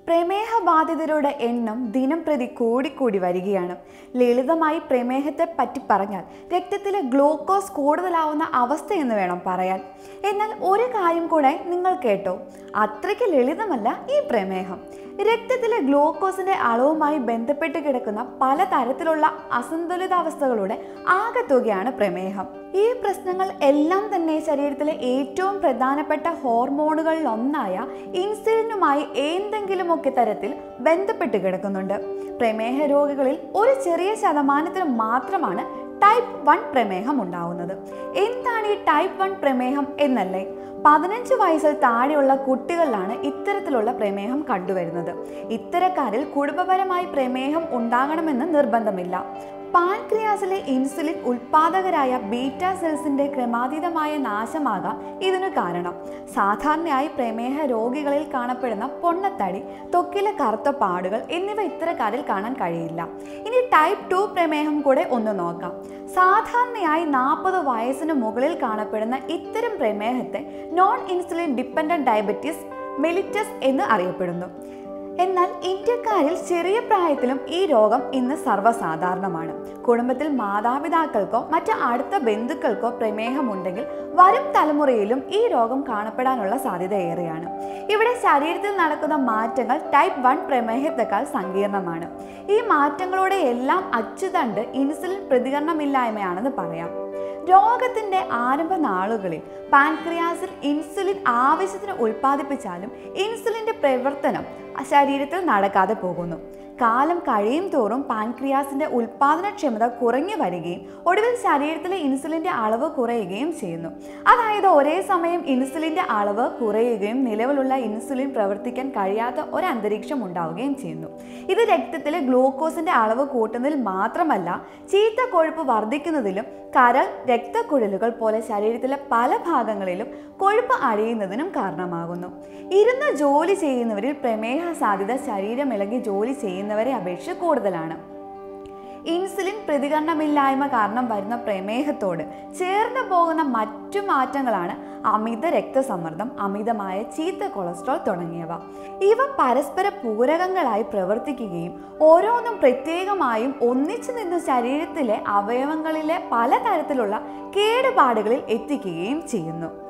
പ്രമേഹ ബാധിതരുടെ എണ്ണം ദിനം പ്രതി കൂടിക്കൂടി വരികയാണ് ലളിതമായി പ്രമേഹത്തെ പറ്റി പറഞ്ഞാൽ രക്തത്തിലെ ഗ്ലൂക്കോസ് കൂടുതലാവുന്ന അവസ്ഥ എന്ന് വേണം പറയാൻ എന്നാൽ ഒരു കാര്യം കൂടെ നിങ്ങൾ കേട്ടോ അത്രയ്ക്ക് ലളിതമല്ല ഈ പ്രമേഹം രക്തത്തിലെ ഗ്ലൂക്കോസിന്റെ അളവുമായി ബന്ധപ്പെട്ട് കിടക്കുന്ന പലതരത്തിലുള്ള അസന്തുലിതാവസ്ഥകളുടെ ആകെത്തുകയാണ് പ്രമേഹം ഈ പ്രശ്നങ്ങൾ എല്ലാം തന്നെ ശരീരത്തിലെ ഏറ്റവും പ്രധാനപ്പെട്ട ഹോർമോണുകളിൽ ഒന്നായ ഇൻസുലിനുമായി എന്തെങ്കിലുമൊക്കെ തരത്തിൽ ബന്ധപ്പെട്ട് കിടക്കുന്നുണ്ട് പ്രമേഹ രോഗികളിൽ ഒരു ചെറിയ ശതമാനത്തിന് മാത്രമാണ് ടൈപ്പ് വൺ പ്രമേഹം ഉണ്ടാവുന്നത് എന്താണ് ഈ ടൈപ്പ് വൺ പ്രമേഹം എന്നല്ലേ പതിനഞ്ച് വയസ്സിൽ താഴെയുള്ള കുട്ടികളിലാണ് ഇത്തരത്തിലുള്ള പ്രമേഹം കണ്ടുവരുന്നത് ഇത്തരക്കാരിൽ കുടുംബപരമായി പ്രമേഹം ഉണ്ടാകണമെന്ന് നിർബന്ധമില്ല പാൻക്രിയാസിലെ ഇൻസുലിൻ ഉൽപാദകരായ ബീറ്റ സെൽസിന്റെ ക്രമാതീതമായ നാശമാകാം ഇതിനു കാരണം സാധാരണയായി പ്രമേഹ രോഗികളിൽ കാണപ്പെടുന്ന പൊണ്ണത്തടി ത്വക്കിലെ കറുത്ത പാടുകൾ എന്നിവ ഇത്തരക്കാരിൽ കാണാൻ കഴിയില്ല ഇനി ടൈപ്പ് ടു പ്രമേഹം കൂടെ ഒന്ന് നോക്കാം സാധാരണയായി നാൽപ്പത് വയസ്സിന് മുകളിൽ കാണപ്പെടുന്ന ഇത്തരം പ്രമേഹത്തെ non insulin dependent diabetes mellitus എന്ന് അറിയപ്പെടുന്നു എന്നാൽ ഇന്ത്യക്കാരിൽ ചെറിയ പ്രായത്തിലും ഈ രോഗം ഇന്ന് സർവ്വസാധാരണമാണ് കുടുംബത്തിൽ മാതാപിതാക്കൾക്കോ മറ്റ് അടുത്ത ബന്ധുക്കൾക്കോ പ്രമേഹമുണ്ടെങ്കിൽ വരും തലമുറയിലും ഈ രോഗം കാണപ്പെടാനുള്ള സാധ്യത ഏറെയാണ് ഇവിടെ ശരീരത്തിൽ നടക്കുന്ന മാറ്റങ്ങൾ ടൈപ്പ് വൺ പ്രമേഹത്തെക്കാൾ സങ്കീർണമാണ് ഈ മാറ്റങ്ങളുടെ എല്ലാം അച്ചുതണ്ട് ഇൻസുലിൻ പ്രതികരണമില്ലായ്മയാണെന്ന് പറയാം രോഗത്തിന്റെ ആരംഭ നാളുകളിൽ പാൻക്രിയാസിൽ ഇൻസുലിൻ ആവശ്യത്തിന് ഉൽപ്പാദിപ്പിച്ചാലും ഇൻസുലിന്റെ പ്രവർത്തനം ശരീരത്തിൽ നടക്കാതെ പോകുന്നു കാലം കഴിയും തോറും പാൻക്രിയാസിന്റെ ഉൽപാദനക്ഷമത കുറഞ്ഞു വരികയും ഒടുവിൽ ശരീരത്തിലെ ഇൻസുലിന്റെ അളവ് കുറയുകയും ചെയ്യുന്നു അതായത് ഒരേ സമയം ഇൻസുലിന്റെ അളവ് കുറയുകയും നിലവിലുള്ള ഇൻസുലിൻ പ്രവർത്തിക്കാൻ കഴിയാത്ത ഒരു അന്തരീക്ഷം ഉണ്ടാവുകയും ചെയ്യുന്നു ഇത് രക്തത്തിലെ ഗ്ലൂക്കോസിന്റെ അളവ് കൂട്ടുന്നതിൽ മാത്രമല്ല ചീത്ത കൊഴുപ്പ് വർദ്ധിക്കുന്നതിലും കരൾ രക്തക്കുഴലുകൾ പോലെ ശരീരത്തിലെ പല ഭാഗങ്ങളിലും കൊഴുപ്പ് അടിയുന്നതിനും കാരണമാകുന്നു ഇരുന്ന് ജോലി ചെയ്യുന്നവരിൽ പ്രമേഹ സാധ്യത ശരീരമിളകി ജോലി ചെയ്യുന്നവരെ അപേക്ഷിച്ച് കൂടുതലാണ് ഇൻസുലിൻ പ്രതികരണമില്ലായ്മ കാരണം വരുന്ന പ്രമേഹത്തോട് ചേർന്ന് പോകുന്ന മറ്റു മാറ്റങ്ങളാണ് അമിത രക്തസമ്മർദ്ദം അമിതമായ ചീത്ത കൊളസ്ട്രോൾ തുടങ്ങിയവ ഇവ പരസ്പര പൂരകങ്ങളായി പ്രവർത്തിക്കുകയും ഓരോന്നും പ്രത്യേകമായും ഒന്നിച്ചു നിന്ന് ശരീരത്തിലെ അവയവങ്ങളിലെ പലതരത്തിലുള്ള കേടുപാടുകളിൽ എത്തിക്കുകയും ചെയ്യുന്നു